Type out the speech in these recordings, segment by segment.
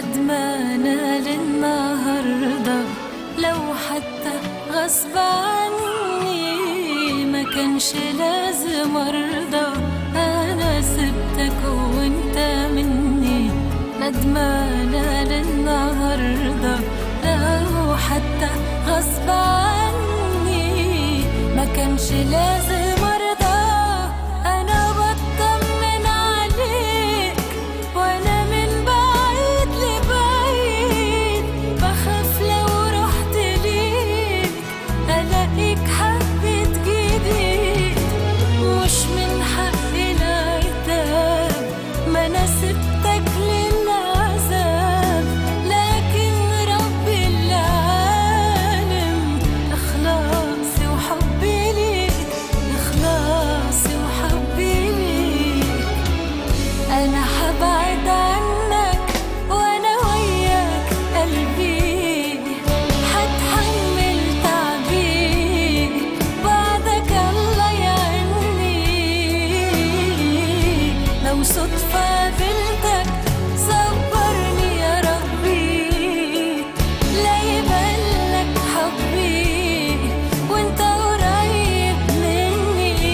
ندمانة للنهاردة لو حتى غصب عني ما كانش لازم ارضى انا سبتك وانت مني ندمانة للنهاردة لو حتى غصب عني ما كانش لازم ارضى انا بطمن عليك وانا من بعيد لبعيد بخاف لو رحت ليك الاقيك حبيت جديد مش من حقي العتاب ما انا سبتك للعذاب لكن رب العالم اخلاصي وحبي ليك اخلاصي وحبي ليك انا حبعد عنك وانا وياك قلبي حتحمل تعبي بعدك الله يعني لو صدفة قابلتك صبرني يا ربي لا يبلك حبي وانت قريب مني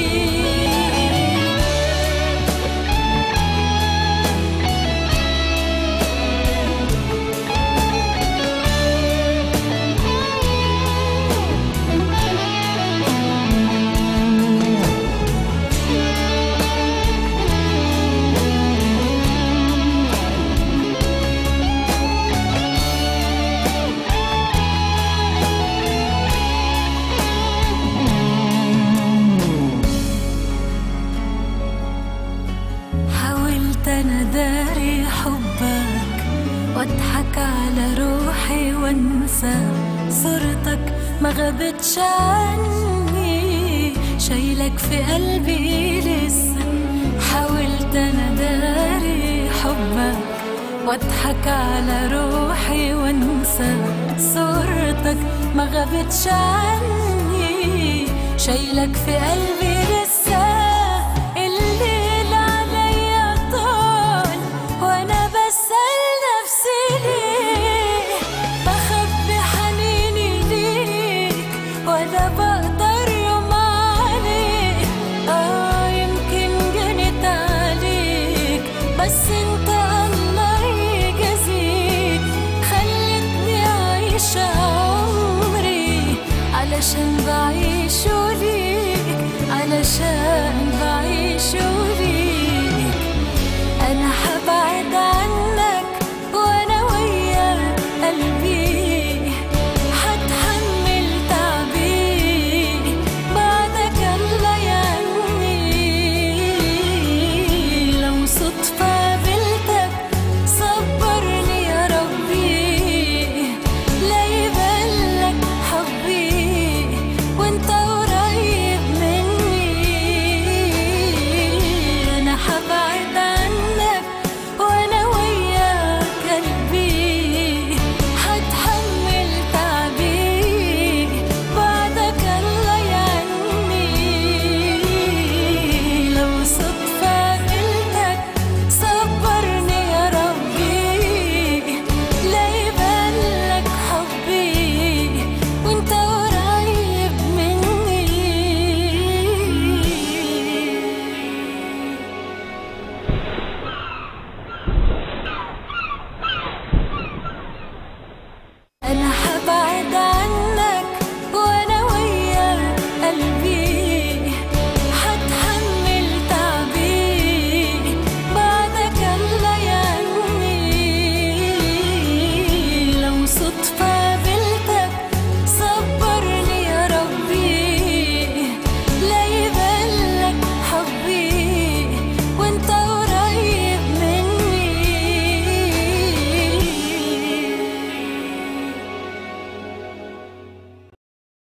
حاولت انا داري حبك واضحك على روحي وانسى صورتك ما غابتش عني شايلك في قلبي لسه حاولت انا داري حبك واضحك على روحي وانسى صورتك ما غابتش عني شايلك في قلبي لسه الليل عليا طال وانا بسأل نفسي ليه بخبي حنيني ليك ولا بقدر يوم عليك اه يمكن جنت عليك بس انت الله يجازيك خلتني اعيش عمري علشان بعيشه ليك علشان